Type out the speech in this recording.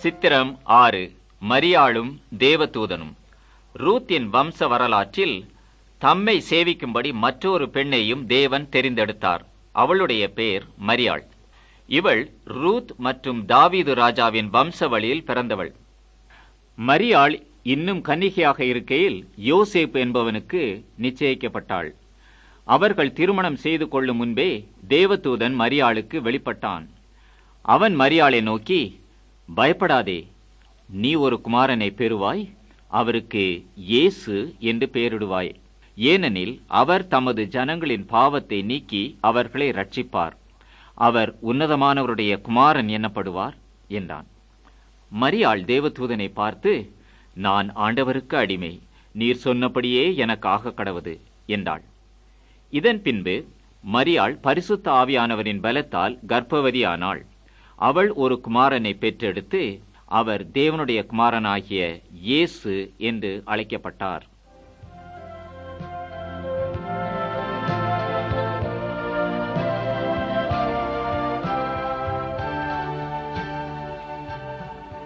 சித்திரம் ஆறு மரியாளும் தேவதூதனும் ரூத்தின் வம்ச வரலாற்றில் தம்மை சேவிக்கும்படி மற்றொரு பெண்ணையும் தேவன் தெரிந்தெடுத்தார் அவளுடைய பேர் மரியாள் இவள் ரூத் மற்றும் தாவீது ராஜாவின் வம்சவழியில் பிறந்தவள் மரியாள் இன்னும் கன்னிகையாக இருக்கையில் யோசேப் என்பவனுக்கு நிச்சயிக்கப்பட்டாள் அவர்கள் திருமணம் செய்து கொள்ளும் முன்பே தேவதூதன் மரியாளுக்கு வெளிப்பட்டான் அவன் மரியாளை நோக்கி பயப்படாதே நீ ஒரு குமாரனை பெறுவாய் அவருக்கு இயேசு என்று பெயரிடுவாய் ஏனெனில் அவர் தமது ஜனங்களின் பாவத்தை நீக்கி அவர்களை ரட்சிப்பார் அவர் உன்னதமானவருடைய குமாரன் எனப்படுவார் என்றான் மரியாள் தேவதூதனை பார்த்து நான் ஆண்டவருக்கு அடிமை நீர் சொன்னபடியே எனக்கு ஆக கடவது என்றாள் இதன் பின்பு மரியாள் பரிசுத்த ஆவியானவரின் பலத்தால் கர்ப்பவதியானாள் அவள் ஒரு குமாரனை பெற்றெடுத்து அவர் தேவனுடைய குமாரனாகிய இயேசு என்று அழைக்கப்பட்டார்